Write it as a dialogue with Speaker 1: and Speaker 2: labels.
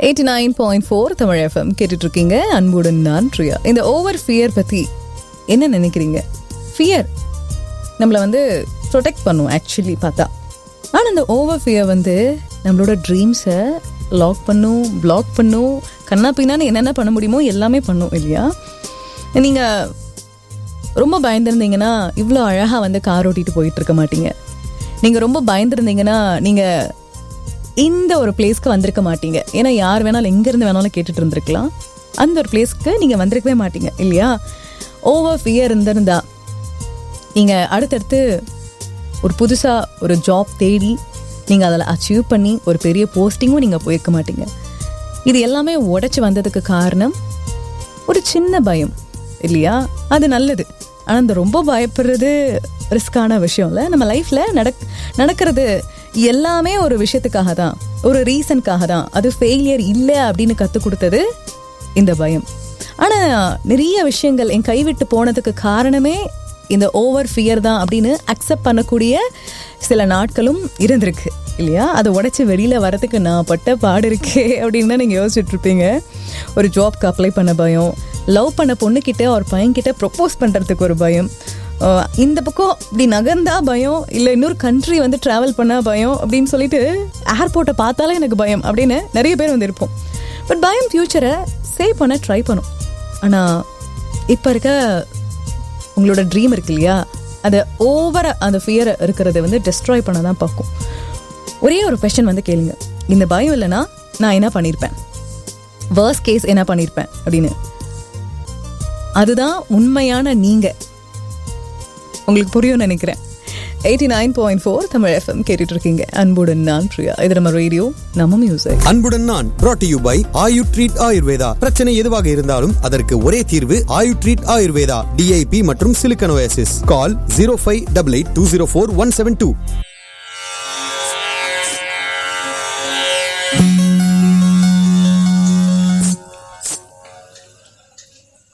Speaker 1: eighty nine point four Tamil FM கேட்டுட்டு இருக்கீங்க அன்புடன் நான் பிரியா இந்த ஓவர் ஃபியர் பற்றி என்ன நினைக்கிறீங்க ஃபியர் நம்மளை வந்து ப்ரொடெக்ட் பண்ணும் ஆக்சுவலி பார்த்தா ஆனால் இந்த ஓவர் ஃபியர் வந்து நம்மளோட ட்ரீம்ஸை லாக் பண்ணும் பிளாக் பண்ணும் கண்ணா பின்னான்னு என்னென்ன பண்ண முடியுமோ எல்லாமே பண்ணும் இல்லையா நீங்கள் ரொம்ப பயந்துருந்தீங்கன்னா இவ்வளோ அழகாக வந்து கார் ஓட்டிட்டு போயிட்டு இருக்க மாட்டீங்க நீங்கள் ரொம்ப பயந்துருந்தீங்கன்னா நீங்கள் இந்த ஒரு பிளேஸ்க்கு வந்திருக்க மாட்டீங்க ஏன்னா யார் வேணாலும் எங்கேருந்து வேணாலும் கேட்டுட்டு இருந்திருக்கலாம் அந்த ஒரு பிளேஸ்க்கு நீங்கள் வந்திருக்கவே மாட்டீங்க இல்லையா ஓவர் ஃபியர் இருந்திருந்தா நீங்கள் அடுத்தடுத்து ஒரு புதுசாக ஒரு ஜாப் தேடி நீங்கள் அதில் அச்சீவ் பண்ணி ஒரு பெரிய போஸ்டிங்கும் நீங்கள் போயிருக்க மாட்டீங்க இது எல்லாமே உடைச்சி வந்ததுக்கு காரணம் ஒரு சின்ன பயம் இல்லையா அது நல்லது ஆனால் இந்த ரொம்ப பயப்படுறது ரிஸ்கான விஷயம் இல்லை நம்ம லைஃப்பில் நடக் நடக்கிறது எல்லாமே ஒரு விஷயத்துக்காக தான் ஒரு ரீசனுக்காக தான் அது ஃபெயிலியர் இல்லை அப்படின்னு கற்றுக் கொடுத்தது இந்த பயம் ஆனால் நிறைய விஷயங்கள் என் கைவிட்டு போனதுக்கு காரணமே இந்த ஓவர் ஃபியர் தான் அப்படின்னு அக்செப்ட் பண்ணக்கூடிய சில நாட்களும் இருந்திருக்கு இல்லையா அதை உடச்சி வெளியில் வரதுக்கு நான் பட்ட பாடு இருக்கே அப்படின்னு தான் நீங்கள் யோசிச்சுட்டு இருப்பீங்க ஒரு ஜாப்க்கு அப்ளை பண்ண பயம் லவ் பண்ண பொண்ணுக்கிட்ட ஒரு பையன்கிட்ட ப்ரொப்போஸ் பண்ணுறதுக்கு ஒரு பயம் அஹ் இந்த பக்கம் இப்படி நகர்ந்தா பயம் இல்லை இன்னொரு கண்ட்ரி வந்து ட்ராவல் பண்ணா பயம் அப்படின்னு சொல்லிட்டு ஏர்போர்ட்டை பார்த்தாலே எனக்கு பயம் அப்படின்னு நிறைய பேர் வந்து இருப்போம் பட் பயம் ஃப்யூச்சரை சேவ் பண்ண ட்ரை பண்ணும் ஆனால் இப்போ இருக்க உங்களோட ட்ரீம் இருக்கு இல்லையா அதை ஓவர அந்த ஃபியர் இருக்கிறத வந்து டெஸ்ட்ராய் பண்ண தான் பார்க்கும் ஒரே ஒரு கொஸ்டின் வந்து கேளுங்க இந்த பயம் இல்லைன்னா நான் என்ன பண்ணியிருப்பேன் வேர்ஸ் கேஸ் என்ன பண்ணியிருப்பேன் அப்படின்னு அதுதான் உண்மையான நீங்க உங்களுக்கு புரியும் நினைக்கிறேன் eighty nine point four Tamil FM கேட்டுட்டு இருக்கீங்க அன்புடன் நான் பிரியா இது நம்ம ரேடியோ நம்ம மியூசிக்
Speaker 2: அன்புடன் நான் brought to you by Ayu treat Ayurveda பிரச்சனை எதுவாக இருந்தாலும் அதற்கு ஒரே தீர்வு ஆயு ட்ரீட் ஆயுர்வேதா டிஐபி மற்றும் சிலிக்கனோசிஸ் call zero five double eight two zero four one seven two